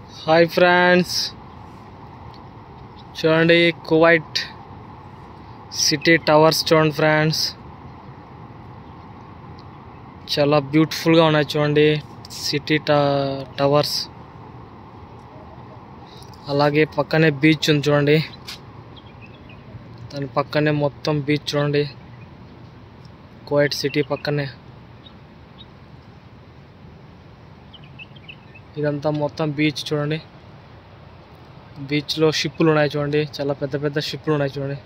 hi friends చూడండి Kuwait city towers చూడండి friends చాలా బ్యూటిఫుల్గా ఉన్నాయి చూడండి సిటీ టవర్స్ అలాగే పక్కనే బీచ్ ఉంది చూడండి దాని పక్కనే మొత్తం బీచ్ చూడండి కువైట్ సిటీ పక్కనే ఇదంతా మొత్తం బీచ్ చూడండి బీచ్లో షిప్పులు ఉన్నాయి చూడండి చాలా పెద్ద పెద్ద షిప్పులు ఉన్నాయి చూడండి